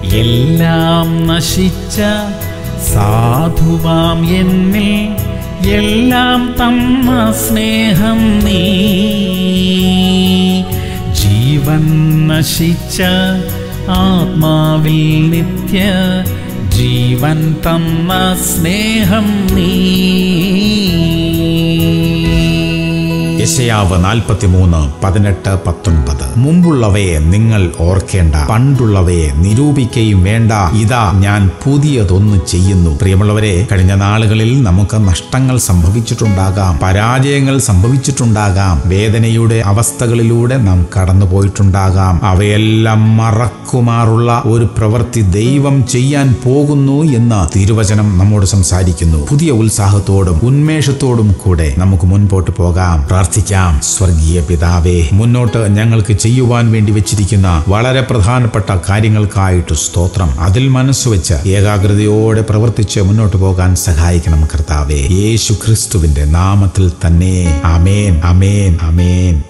എല്ലാം നശിച്ച സാധുവാം എന്നിൽ എല്ലാം തന്ന സ്നേഹം നീ ജീവൻ നശിച്ച ആത്മാവിൽ നിത്യ ജീവൻ തന്ന സ്നേഹം നീ യശയാവ് നാൽപ്പത്തിമൂന്ന് പതിനെട്ട് പത്തൊൻപത് മുമ്പുള്ളവയെ നിങ്ങൾ ഓർക്കേണ്ട പണ്ടുള്ളവയെ നിരൂപിക്കുകയും വേണ്ട ഇതാ ഞാൻ പുതിയതൊന്ന് ചെയ്യുന്നു പ്രിയമുള്ളവരെ കഴിഞ്ഞ നാളുകളിൽ നമുക്ക് നഷ്ടങ്ങൾ സംഭവിച്ചിട്ടുണ്ടാകാം പരാജയങ്ങൾ സംഭവിച്ചിട്ടുണ്ടാകാം വേദനയുടെ അവസ്ഥകളിലൂടെ നാം കടന്നുപോയിട്ടുണ്ടാകാം അവയെല്ലാം മറക്കുമാറുള്ള ഒരു പ്രവൃത്തി ദൈവം ചെയ്യാൻ പോകുന്നു എന്ന് തിരുവചനം നമ്മോട് സംസാരിക്കുന്നു പുതിയ ഉത്സാഹത്തോടും ഉന്മേഷത്തോടും കൂടെ നമുക്ക് മുൻപോട്ട് പോകാം പ്രാർത്ഥിക്കാം സ്വർഗീയ പിതാവേ മുന്നോട്ട് ഞങ്ങൾക്ക് ചെയ്യുവാൻ വേണ്ടി വെച്ചിരിക്കുന്ന വളരെ പ്രധാനപ്പെട്ട കാര്യങ്ങൾക്കായിട്ട് സ്തോത്രം അതിൽ മനസ്സുവെച്ച് ഏകാഗ്രതയോടെ പ്രവർത്തിച്ച് മുന്നോട്ട് പോകാൻ സഹായിക്കണം കർത്താവേ യേശു ക്രിസ്തുവിന്റെ നാമത്തിൽ തന്നെ അമേൻ അമേൻ അമേൻ